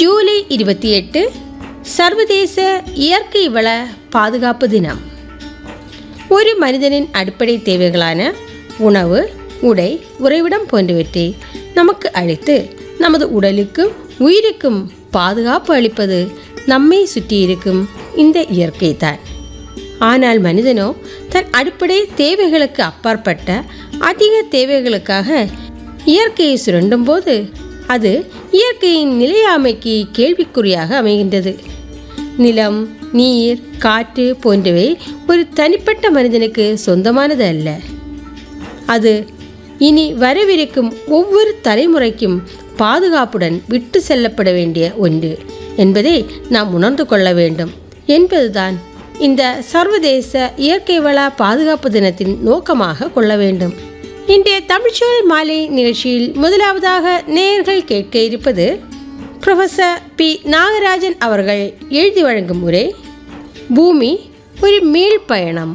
ஜூலை இருபத்தி எட்டு சர்வதேச இயற்கை வள பாதுகாப்பு தினம் ஒரு மனிதனின் அடிப்படை தேவைகளான உணவு உடை உறைவிடம் போன்றவற்றை நமக்கு அளித்து நமது உடலுக்கும் உயிருக்கும் பாதுகாப்பு அளிப்பது நம்மை சுற்றியிருக்கும் இந்த இயற்கை தான் ஆனால் மனிதனோ தன் அடிப்படை தேவைகளுக்கு அப்பாற்பட்ட அதிக தேவைகளுக்காக இயற்கையை சுரண்டும் போது அது இயற்கையின் நிலையாமைக்கு கேள்விக்குறியாக அமைகின்றது நிலம் நீர் காற்று போன்றவை ஒரு தனிப்பட்ட மனிதனுக்கு சொந்தமானது அல்ல அது இனி வரவிருக்கும் ஒவ்வொரு தலைமுறைக்கும் பாதுகாப்புடன் விட்டு செல்லப்பட வேண்டிய ஒன்று என்பதை நாம் உணர்ந்து கொள்ள வேண்டும் என்பதுதான் இந்த சர்வதேச இயற்கை வள பாதுகாப்பு தினத்தின் நோக்கமாக கொள்ள வேண்டும் இன்றைய தமிழ்ச்சொல் மாலை நிகழ்ச்சியில் முதலாவதாக நேயர்கள் கேட்க இருப்பது ப்ரொஃபசர் பி நாகராஜன் அவர்கள் எழுதி வழங்கும் உரை பூமி ஒரு மீள் பயணம்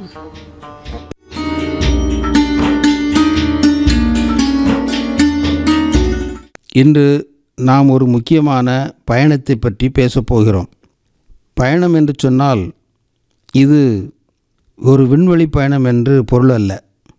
இன்று நாம் ஒரு முக்கியமான பயணத்தை பற்றி பேசப் போகிறோம் பயணம் என்று சொன்னால் இது ஒரு விண்வெளி பயணம் என்று பொருள் அல்ல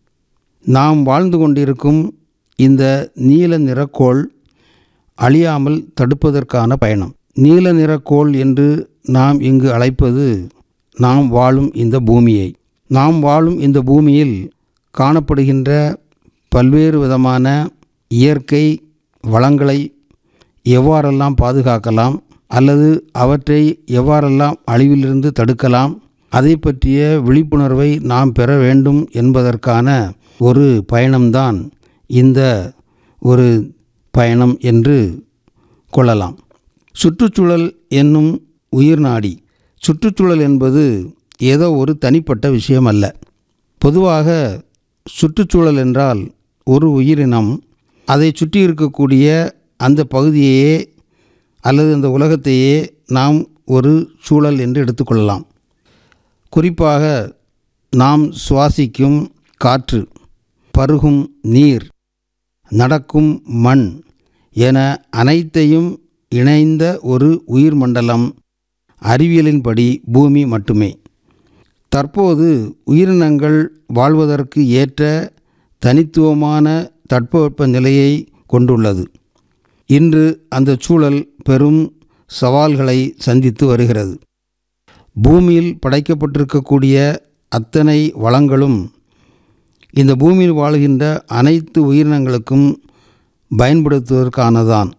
நாம் வாழ்ந்து கொண்டிருக்கும் இந்த நீல நிறக்கோள் அழியாமல் தடுப்பதற்கான பயணம் நீல நிறக்கோள் என்று நாம் இங்கு அழைப்பது நாம் வாழும் இந்த பூமியை நாம் வாழும் இந்த பூமியில் காணப்படுகின்ற பல்வேறு விதமான இயற்கை வளங்களை எவ்வாறெல்லாம் பாதுகாக்கலாம் அல்லது அவற்றை எவ்வாறெல்லாம் அழிவிலிருந்து தடுக்கலாம் அதை பற்றிய விழிப்புணர்வை நாம் பெற வேண்டும் என்பதற்கான ஒரு பயணம்தான் இந்த ஒரு பயணம் என்று கொள்ளலாம் சுற்றுச்சூழல் என்னும் உயிர் நாடி சுற்றுச்சூழல் என்பது ஏதோ ஒரு தனிப்பட்ட விஷயம் அல்ல பொதுவாக சுற்றுச்சூழல் என்றால் ஒரு உயிரினம் அதை சுற்றி இருக்கக்கூடிய அந்த பகுதியையே அல்லது அந்த உலகத்தையே நாம் ஒரு சூழல் என்று எடுத்துக்கொள்ளலாம் குறிப்பாக நாம் சுவாசிக்கும் காற்று பருகும் நீர் நடக்கும் மண் என அனைத்தையும் இணைந்த ஒரு உயிர் மண்டலம் அறிவியலின்படி பூமி மட்டுமே தற்போது உயிரினங்கள் வாழ்வதற்கு ஏற்ற தனித்துவமான தட்பவெப்ப நிலையை கொண்டுள்ளது இன்று அந்த சூழல் பெரும் சவால்களை சந்தித்து வருகிறது பூமியில் படைக்கப்பட்டிருக்கக்கூடிய அத்தனை வளங்களும் இந்த பூமியில் வாழ்கின்ற அனைத்து உயிரினங்களுக்கும் பயன்படுத்துவதற்கானதான்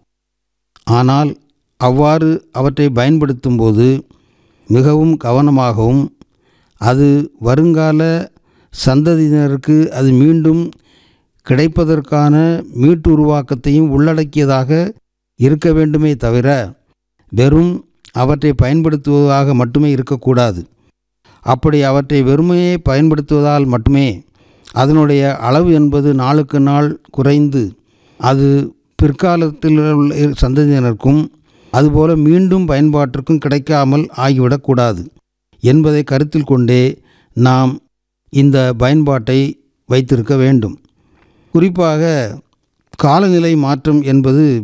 ஆனால் அவ்வாறு அவற்றை பயன்படுத்தும்போது மிகவும் கவனமாகவும் அது வருங்கால சந்ததியினருக்கு அது மீண்டும் கிடைப்பதற்கான மீட்டுருவாக்கத்தையும் உள்ளடக்கியதாக இருக்க வேண்டுமே தவிர வெறும் அவற்றை பயன்படுத்துவதாக மட்டுமே இருக்கக்கூடாது அப்படி அவற்றை வெறுமையே பயன்படுத்துவதால் மட்டுமே அதனுடைய அளவு என்பது நாளுக்கு நாள் குறைந்து அது பிற்காலத்தில் உள்ள சந்ததியினருக்கும் அதுபோல மீண்டும் பயன்பாட்டிற்கும் கிடைக்காமல் ஆகிவிடக்கூடாது என்பதை கருத்தில் கொண்டே நாம் இந்த பயன்பாட்டை வைத்திருக்க வேண்டும் குறிப்பாக காலநிலை மாற்றம் என்பது